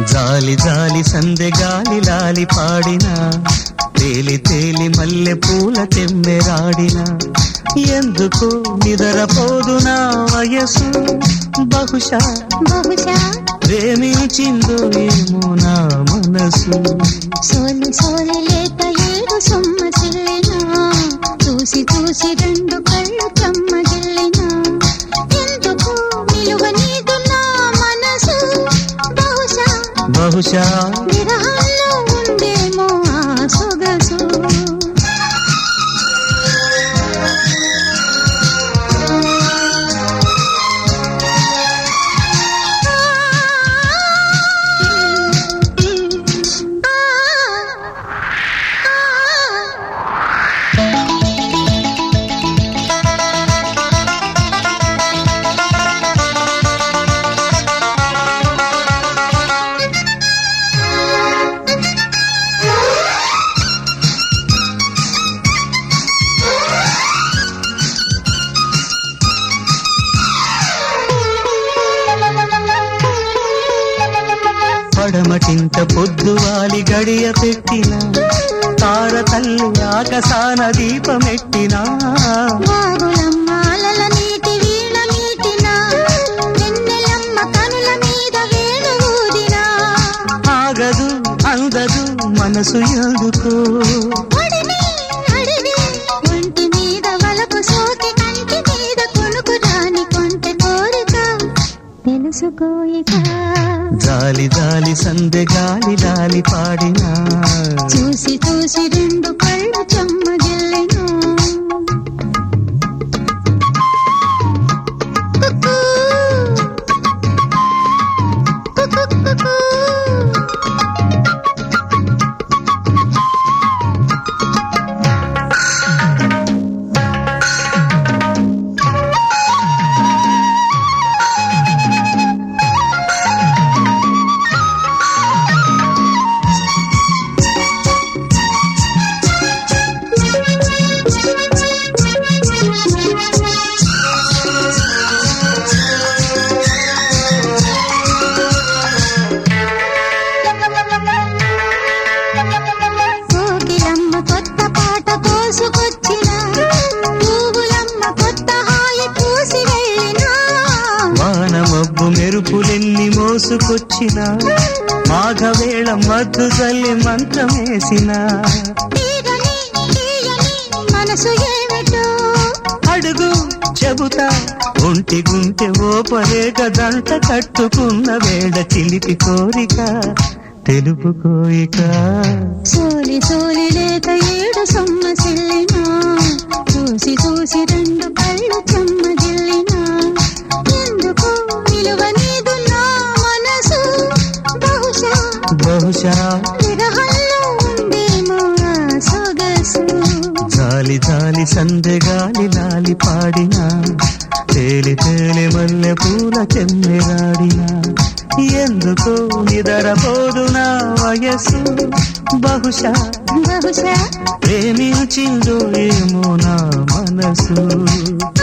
జాలి జాలి సందె గాలి లాలి పాడిన తేలి తేలి మల్లె పూల తెమ్మెరాడిన ఎందుకు నిదరపోదు నా వయసు బహుశా బహుశా ప్రేమించిందో ఏమో నా మనసు సోలు సోలు లేక ఏడు సొమ్మ చెల్లినా చూసి చూసి రెండు కళ్ళు చెమ్మ జిల్లినా ఎందుకు నిలువ నీదు నా మనసు బహుశా బహుశా విరహంలో ఉందేమో ఆ సొగసు పడమటింత పొద్దువాలి గడియ పెట్టిన తార తల్లి ఆకసాన దీపమెట్టినా వాగులమ్మ అలల నీటి వీణ మీటిన వెన్నెలమ్మ కనుల మీద వేణు ఊదిన ఆగదు అందదు మనసు ఎందుకు ఒడిని అడివి ఒంటి మీద వలపు సోకి కంటి మీద కొనుకు రాని కొంటె కోరిక తెలుసుకోయిక జాలి జాలి సందె గాలి లాలి పాడినా చూసి చూసి రెండు కళ్ళు చెమ్మ జిల్లిన కుక్కు. కుక్కు కుక్కు. కోకిలమ్మ కొత్త పాట కోసుకొచ్చిన పువ్వులమ్మ కొత్త హాయి పూసి వెళ్ళినా వాన మబ్బు మెరుపులెన్ని మోసుకొచ్చిన మాఘవేళ మద్దు చల్లి మంత్రమేసిన తీరని తీయని మనసు ఏమిటో అడుగు చెబుతా ఒంటి గుంటె ఓపలేక దంట కట్టుకున్న వేడ చిలిపి కోరిక తెలుపు కోయిక సోలి సోలి లేక ఏడు సొమ్మ సిల్లినా చూసి చూసి రెండు కళ్ళు చెమ్మ జిల్లినా ఎందుకు విలువ నీదు నా మనసు బహుశా బహుశా విరహంలో ఉందేమో ఆ సొగసు జాలి జాలి సందె గాలి లాలి పాడినా తేలి తేలి మల్లె పూల చెమ్మెరాడినా ఎందుకో నిదరపోదు నా వయసు బహుశా బహుశా ప్రేమించిందో ఏమో నా మనసు